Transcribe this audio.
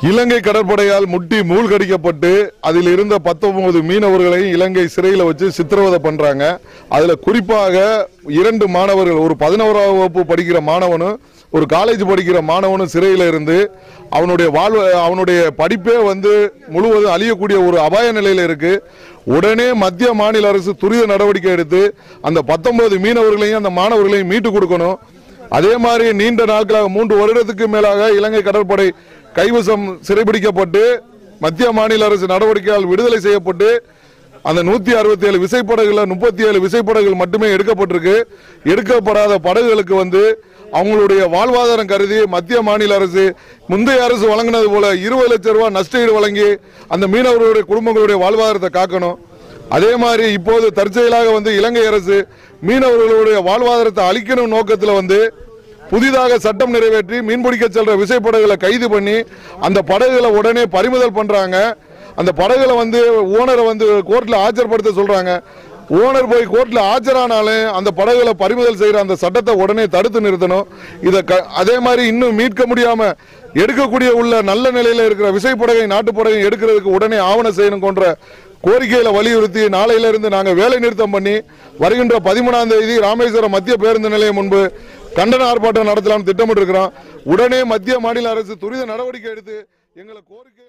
இலங்கை கடற்படையால் முட்டி மூழ்கடிக்கப்பட்டு அதில் இருந்த பத்தொன்பது மீனவர்களையும் இலங்கை சிறையில் வச்சு சித்திரவதை பண்றாங்க அதுல குறிப்பாக இரண்டு மாணவர்கள் ஒரு பதினோராம் வகுப்பு படிக்கிற மாணவனும் ஒரு காலேஜ் படிக்கிற மாணவனும் சிறையில் இருந்து அவனுடைய வாழ்வு அவனுடைய படிப்பே வந்து முழுவதும் அழியக்கூடிய ஒரு அபாய நிலையில இருக்கு உடனே மத்திய மாநில அரசு துரித நடவடிக்கை எடுத்து அந்த பத்தொன்பது மீனவர்களையும் அந்த மாணவர்களையும் மீட்டு கொடுக்கணும் அதே மாதிரி நீண்ட நாட்களாக மூன்று வருடத்துக்கு மேலாக இலங்கை கடற்படை கைவசம் சிறைபிடிக்கப்பட்டு மத்திய மாநில அரசு நடவடிக்கையால் விடுதலை செய்யப்பட்டு அந்த நூத்தி அறுபத்தி ஏழு விசைப்படகுல முப்பத்தி ஏழு விசைப்படகுகள் மட்டுமே எடுக்கப்பட்டிருக்கு எடுக்கப்படாத படகுகளுக்கு வந்து அவங்களுடைய வாழ்வாதாரம் கருதி மத்திய மாநில அரசு முந்தைய அரசு வழங்கினது போல இருபது லட்சம் ரூபாய் நஷ்டஈடு வழங்கி அந்த மீனவர்களுடைய குடும்பங்களுடைய வாழ்வாதாரத்தை காக்கணும் அதே மாதிரி இப்போது தற்செயலாக வந்து இலங்கை அரசு மீனவர்களுடைய வாழ்வாதாரத்தை அளிக்கணும் நோக்கத்தில் வந்து புதிதாக சட்டம் நிறைவேற்றி மீன்பிடிக்க செல்ற விசைப்படகுகளை கைது பண்ணி அந்த படகுகளை உடனே பறிமுதல் பண்றாங்க அந்த படகுகளை வந்து ஓனரை வந்து கோர்ட்ல ஆஜர்படுத்த சொல்றாங்க ஓனர் போய் கோர்ட்ல ஆஜரானாலும் அந்த படகுகளை பறிமுதல் செய்யற அந்த சட்டத்தை உடனே தடுத்து நிறுத்தணும் இதை க- அதே மாதிரி இன்னும் மீட்க முடியாம எடுக்கக்கூடிய உள்ள நல்ல நிலையில இருக்கிற விசைப்படகை நாட்டுப்படகை எடுக்கிறதுக்கு உடனே ஆவணம் செய்யணும் போன்ற கோரிக்கையில வலியுறுத்தி நாளையில இருந்து நாங்க வேலை நிறுத்தம் பண்ணி வருகின்ற பதிமூணாம் தேதி ராமேஸ்வரம் மத்திய பேருந்து நிலையம் முன்பு கண்டன ஆர்ப்பாட்டம் நடத்தலாம் திட்டமிட்டு இருக்கிறோம் உடனே மத்திய மாநில அரசு துரித நடவடிக்கை எடுத்து எங்களை கோரிக்கை